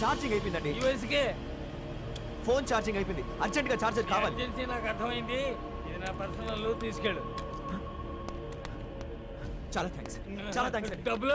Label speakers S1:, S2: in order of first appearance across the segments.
S1: Charging అయిపోయిందండి
S2: యూఎస్కే
S1: phone charging అయిపోయింది అర్జెంట్ గా ఛార్జర్ కావాలి
S2: ఎమర్జెన్సీ నాకు అర్థమైంది ఇది నా పర్సనల్ తీసుకెళ్ళు
S1: చాలా థ్యాంక్స్ చాలా థ్యాంక్స్ అండి
S2: డబ్బులు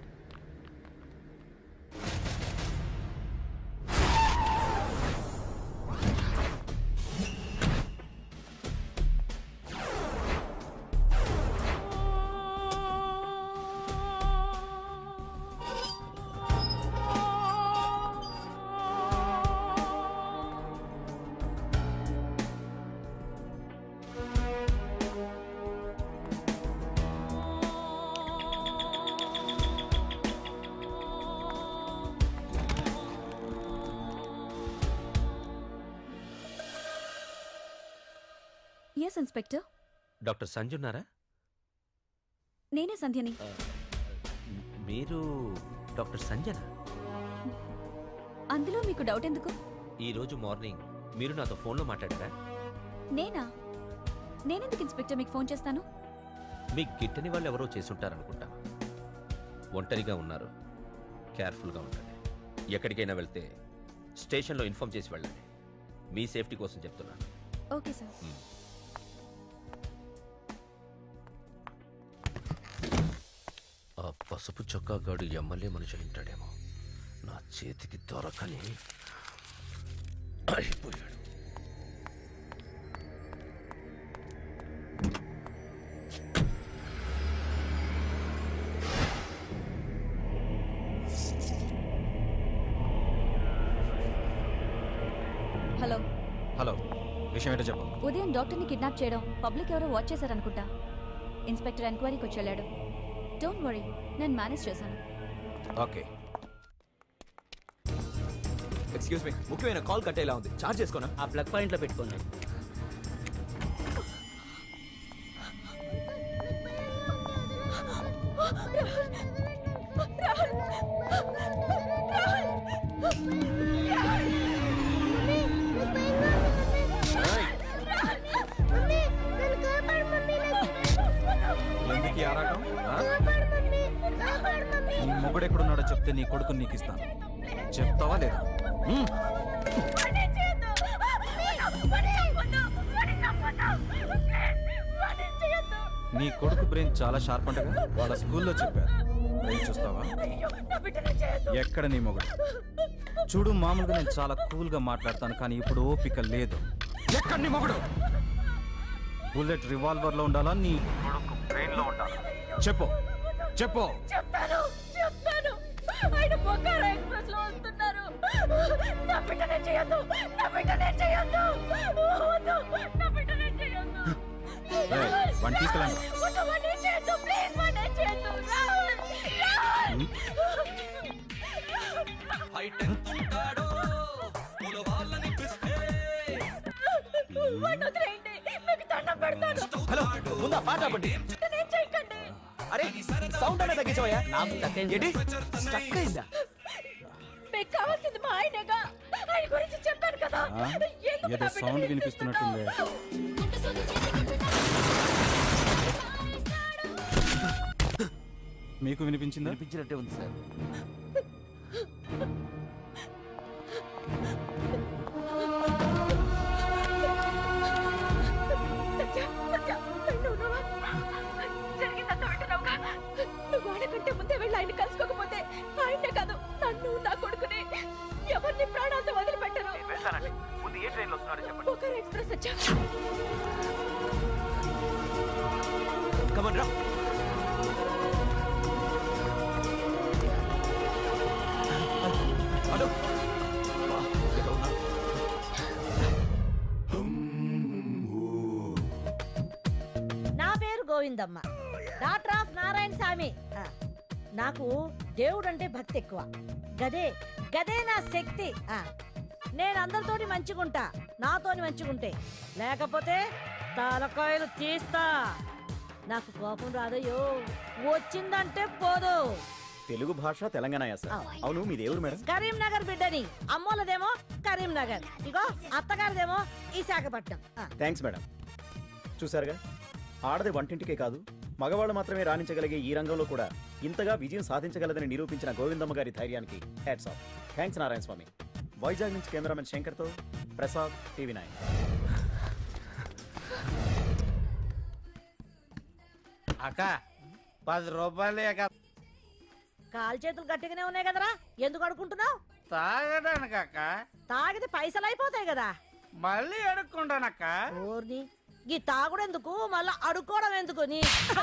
S3: ఎస్ ఇన్స్పెక్టర్
S4: డాక్టర్ సంజు ఉన్నారా
S3: నేనే సంధ్యని
S4: మీరు డాక్టర్ సంజన
S3: అందులో మీకు డౌట్ ఎందుకు
S4: ఈ రోజు మార్నింగ్ మీరు నాతో ఫోన్లో మాట్లాడారా
S3: నేనా నేనెందుకు ఇన్స్పెక్టర్ మీకు ఫోన్ చేస్తాను
S4: మీకు గిట్టని వాళ్ళు ఎవరో చేసుంటారనుకుంటాను ఒంటరిగా ఉన్నారు కేర్ఫుల్గా ఉండండి ఎక్కడికైనా వెళ్తే స్టేషన్లో ఇన్ఫార్మ్ చేసి వెళ్ళండి మీ సేఫ్టీ కోసం చెప్తున్నాను
S3: ఓకే సార్
S4: ఆ పసుపు చొక్కాగాడు ఎమ్మెల్యే మనిషి అయి ఉంటాడేమో నా చేతికి దొరకని అయిపోయాడు
S3: హలో
S5: హలో విషయం ఏంటో చెప్పు
S3: ఉదయం డాక్టర్ని కిడ్నాప్ చేయడం పబ్లిక్ ఎవరో వాచ్ చేశారనుకుంటా ఇన్స్పెక్టర్ ఎంక్వైరీకి వచ్చి వెళ్ళాడు డోంట్ వరీ నేను మేనేజ్ చేశాను
S1: ఓకే ఎక్స్క్యూజ్ మీ ముఖ్యమైన కాల్ కట్టేలా ఉంది చార్జ్ చేసుకోనా
S2: ఆ ప్లగ్ పాయింట్ లో పెట్టుకోండి
S5: ఎందుకు ఈ ఆరాటం ఆ? నీ మొగుడు ఎక్కడున్నాడో చెప్తే నీ కొడుకు నీకు ఇస్తాను చెప్తావా లేదా ఉమ్. నీ కొడుకు బ్రెయిన్ చాలా షార్ప్ అంటగా వాళ్ళ స్కూల్లో చెప్పారు బ్రెయిన్ చూస్తావా ఎక్కడ నీ మొగుడు చూడు మామూలుగా నేను చాలా కూల్ గా మాట్లాడతాను కానీ ఇప్పుడు ఓపిక లేదు ఎక్కడ నీ మొగుడు బుల్లెట్ రివాల్వర్ లో ఉండాలా నీ కొడుకు బ్రెయిన్ లో ఉండాలా చెప్పు చెప్పు
S6: చెప్తాను చెప్తాను ఆయన బొక్కార ఎక్స్ప్రెస్ లో వస్తున్నారు నా బిడ్డనే చేయొద్దు నా బిడ్డనే చేయొద్దు వద్దు నా బిడ్డనే చేయొద్దు
S5: ఏయ్, వాడిని తీసుకెళ్ళండి
S6: వద్దు వాడిని చేయొద్దు ప్లీజ్ వాడిని చేయొద్దు రాహుల్ రాహుల్ వాడిని వదిలేయండి మీకు దండం పెడతాను
S1: హలో ముందా పాట ఆపండి
S6: నేను చేయకండి
S1: అరే సౌండ్ అనేది తగ్గించవయ్యా ఏంటి స్టక్ అయిందా
S6: మీకు కావాల్సింది మా ఆయనగా ఆయన గురించి చెప్పాను కదా
S5: ఆ?
S6: ఎందుకు
S5: ఏదో
S6: నా బిడ్డని
S5: సౌండ్ వినిపిస్తున్నట్టుంది మీకు వినిపించిందా
S2: వినిపించినట్టే ఉంది సార్
S6: సత్య, సత్య, నువ్వు నువ్వా? జరిగిందంతా వింటున్నావుగా? నువ్వు ఆయనకంటే ముందే వెళ్ళి ఆయన కలుసుకోకపోతే ఆయనే కాదు నన్ను నా కొడుకుని ఎవరిని ప్రాణాలతో వదిలిపెట్టరు బొకారో ఎక్స్ప్రెస్ సత్య
S1: కమన్ రా హలో వా, ఎక్కడ ఉన్నా?
S7: నా పేరు గోవిందమ్మ డాక్టర్ ఆఫ్ నారాయణ స్వామి ఆ, నాకు దేవుడు అంటే భక్తి ఎక్కువ గదే గదే నా శక్తి ఆ, నేను అందరితోటి మంచిగుంటా నాతోని మంచిగుంటే లేకపోతే తలకాయలు తీస్తా నాకు కోపం రాదయ్యో వచ్చిందంటే పోదు
S8: తెలుగు భాష తెలంగాణ యాస అవును మీ దేవుడు మేడం
S7: కరీంనగర్ బిడ్డని అమ్మోలదేమో కరీంనగర్ ఇగో అత్తగారిదేమో విశాఖపట్నం ఆ,
S8: థ్యాంక్స్ మేడం చూసారుగా ఆడది వంటింటికే కాదు మగవాళ్ళు మాత్రమే రాణించగలిగే ఈ రంగంలో కూడా ఇంతగా విజయం సాధించగలదని నిరూపించిన గోవిందమ్మ గారి ధైర్యానికి hats off thanks Narayana Swamy Vizag నుంచి కెమెరామెన్ శంకర్తో ప్రసాద్ టీవీ నైన్
S2: అక్క పది రూపాయలు ఇక
S7: కాలు చేతులు గట్టిగానే ఉన్నాయి కదరా ఎందుకు అడుకుంటున్నావు
S2: తాగడానికి అక్క
S7: తాగితే పైసలు అయిపోతాయి కదా
S2: మళ్ళీ అడుక్కుంటానక్క
S7: ఓర్ని ఈ తాగుడు ఎందుకు మళ్ళా అడుక్కోవడం ఎందుకు నీ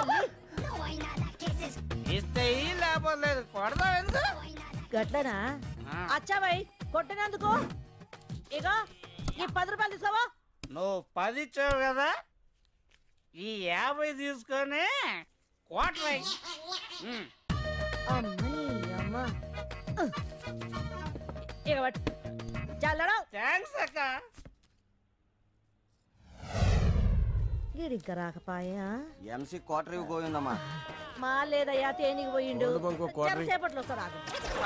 S2: ఇస్తే ఈ లేకపోతే లేదు కొడదాం ఎందుకు
S7: గట్లనా
S2: ఆ.
S7: అచ్చాబాయ్ కొట్టినందుకు ఇగో ఈ పది రూపాయలు తీసుకోవా
S2: నువ్వు పది ఇచ్చావు కదా ఈ యాభై తీసుకొని కోటరై
S7: అమ్మని అమ్మ ఇక పట్టు చల్లడం
S2: థ్యాంక్స్ అక్క
S7: గీడింక రాకపాయా
S9: ఎంసీ క్వార్టర్ గోవిందమ్మా
S7: మా లేదయ్యా తేనికి పోయిండు సేపట్లో వస్తాడు ఆగు.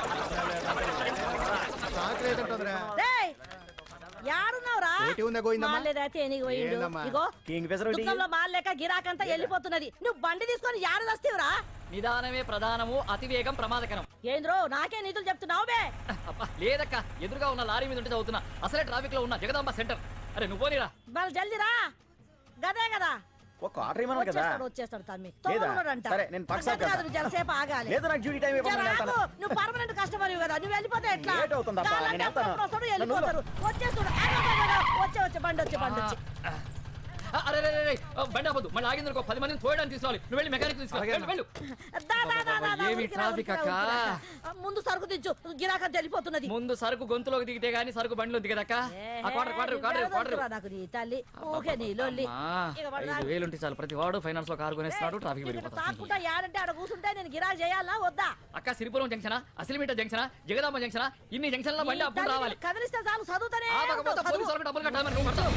S7: రేయ్, యాడున్నావురా మా లేదా తేనికి పోయిండు ఇగో
S8: కింగ్ ఫెసర్
S7: దుఃఖంలో మాల్ లేక గిరాకంతా వెళ్ళిపోతున్నది నువ్వు బండి తీసుకొని యాడు వస్తేవురా
S1: నిదానమే ప్రధానము అతివేగం ప్రమాదకరం
S7: ఏంద్రో నాకే నీతులు చెప్తున్నావు బే
S1: అబ్బా, లేదక్క ఎదురుగా ఉన్న లారీ మీద ఉంటే చదువుతున్నా అసలే ట్రాఫిక్ లో ఉన్న జగదాంబ సెంటర్ అరే నువ్వు పోనీరా
S7: మరి జల్దీ రా గదే కదా
S8: ఒక ఆర్డర్ ఇవ్వను కదా
S7: వచ్చేస్తాడు వచ్చేస్తాడు తమ్మి
S8: లేదా?
S7: తోడున్నాడంట.
S8: సరే, నేను పక్క
S7: గది కాదు, నువ్వు జరసేపు ఆగాలి
S8: లేదా నాకు డ్యూటీ టైం
S7: జర
S8: ఇవ్వమని
S7: ఆగు.
S8: వెళ్తాను
S7: నువ్వు పర్మనెంట్ కస్టమర్ కదా నువ్వు వెళ్ళిపోతే ఎట్లా
S8: లేట్ అవుతుందప్పా,
S7: కావాలంటే
S8: నేను వెళ్తాను.
S7: అప్పుడు వస్తాడు,
S8: నన్ను
S7: వెళ్ళిపోతారు వచ్చేస్తాడు ఆగు, ఆగు, ఆగు, ఆగు. వచ్చే వచ్చే బండి వచ్చే బండి వచ్చి
S1: ఆ, అరే రే, రే, రే, ఆ, బండి ఆపొద్దు మళ్ళీ ఆగింది అనుకో పది మందిని తోయడానికి తీసుకోవాలి నువ్వు వెళ్ళి మెకానిక్ తీసుకో వెళ్ళు, వెళ్ళు
S7: దా, దా, దా, దా, దా,
S1: ఏమి
S7: ఉరికిరా,
S1: ట్రాఫిక్
S7: ఉరికిరా,
S1: అక్క?
S7: ఉరికిరా. ముందు సరుకు దించు గిరాకంత వెళ్ళిపోతున్నది
S1: ముందు సరుకు గొంతులోకి దిగితే గానీ సరుకు బండిలో దిగదక్క ఆ క్వార్టర్ క్వార్టర్ క్వార్టర్ క్వార్టర్
S7: నాకు నీ తల్లి ఊకే నీ లొల్లి ఇక వాడు
S1: ఐదు
S7: నాకు-
S1: వేలు ఉంటే చాలు ప్రతి వాడు ఫైనాన్స్ లో కారు కొనేస్తున్నాడు ట్రాఫిక్
S7: ఇక్కడ
S1: పెరిగిపోతుంది
S7: తాక్కుంటా యాడంటే ఆడ కూర్చుంటే నేను గిరాకు చేయాలా వద్దా
S1: అక్క సిరిపురం జంక్షనా అసిలిమీట జంక్షనా జగదాంబ జంక్షనా ఇన్ని జంక్షన్ల బండి
S7: నీ
S1: అప్పుడు
S7: తల్లి
S1: రావాలి
S7: కదిలిస్తే చాలు చదువుతానే
S1: ఆపకపోతే
S7: ఉంటావు, చదువు.
S1: పోలీసు వాళ్ళకి డబ్బులు కట్టాలని నువ్వు కట్టవు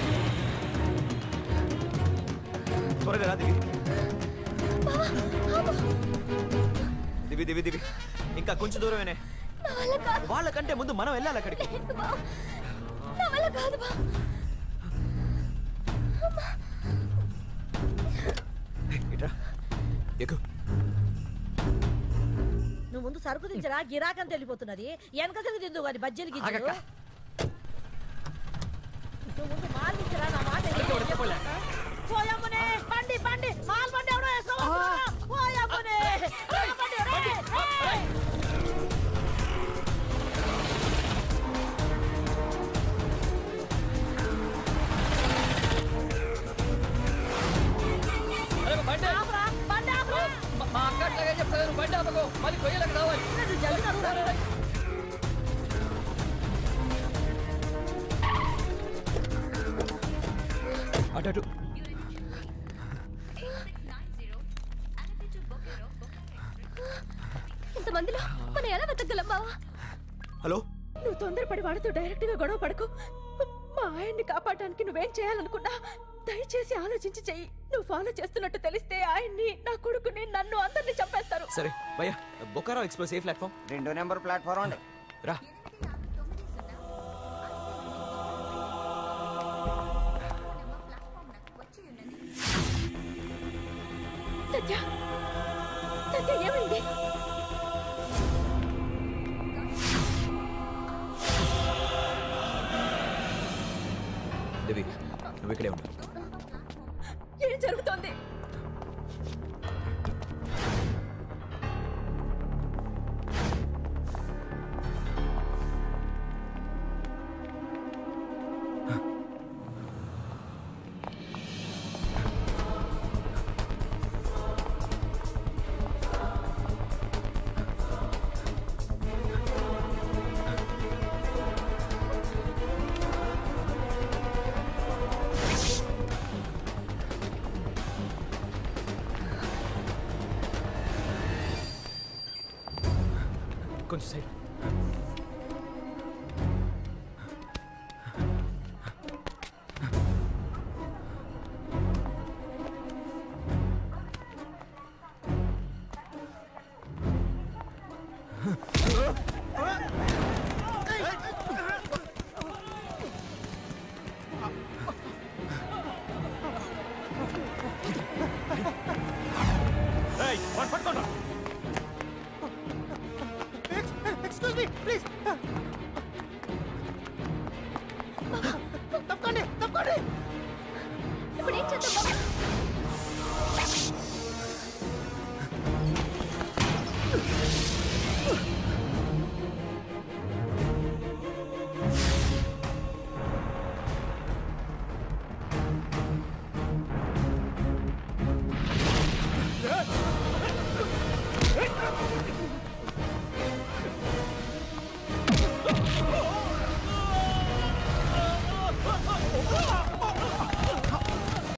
S10: త్వరగా రా దివి దివి దివి దివి ఇంకా కొంచెం దూరమేనే వాళ్ళకంటే ముందు మనం వెళ్ళాలి అక్కడికి ఇట్రా ఎక్కు
S7: నువ్వు ముందు సరుకు దించరా గిరాకని తెలిపోతున్నది వెనక తిరిగి తిందు కానీ బజ్జీలు గిజ్జలు
S1: ఆగక్క.
S7: నువ్వు ముందు మాల్ దించరా నా మాట విను.
S1: ఎవరు చెప్పలే?
S7: పోయమ్మనే బండి బండి మాల్ బండి ఎవడో వేసుకోవాలి పోయమ్మనే మాల్ బండి రేయ్, రేయ్.
S1: అరే బండి
S7: ఆపురా, బండి ఆపురా.
S1: మా- మా అక్క అట్లాగే చెప్తాను నువ్వు బండి ఆపకు మళ్ళీ కొయ్యలకు రావాలి
S7: నువ్వు జల్దీ నడువురా.
S10: అటు అటు
S6: ఇంతమందిలో మనం ఎలా వెతకగలం బావా
S10: హలో
S6: నువ్వు తొందరపడి వాడితో డైరెక్ట్ గా గొడవ పడకు మా ఆయన్ని కాపాడడానికి నువ్వేం చేయాలనుకున్నా దయచేసి ఆలోచించి చెయ్యి నువ్వు ఫాలో చేస్తున్నట్టు తెలిస్తే ఆయన్ని నా కొడుకుని నన్ను అందరిని చంపేస్తారు
S10: సరే భయ్యా బొకారో ఎక్స్ప్రెస్ ఏ ప్లాట్ఫామ్
S9: రెండో నెంబర్ ప్లాట్ఫారం అండి
S10: రా
S6: సత్య సత్య ఏమైంది
S10: దివి నువ్వు ఇక్కడే ఉండు
S6: ఏం జరుగుతోంది
S10: కొంచెం సైడ్ ఆ,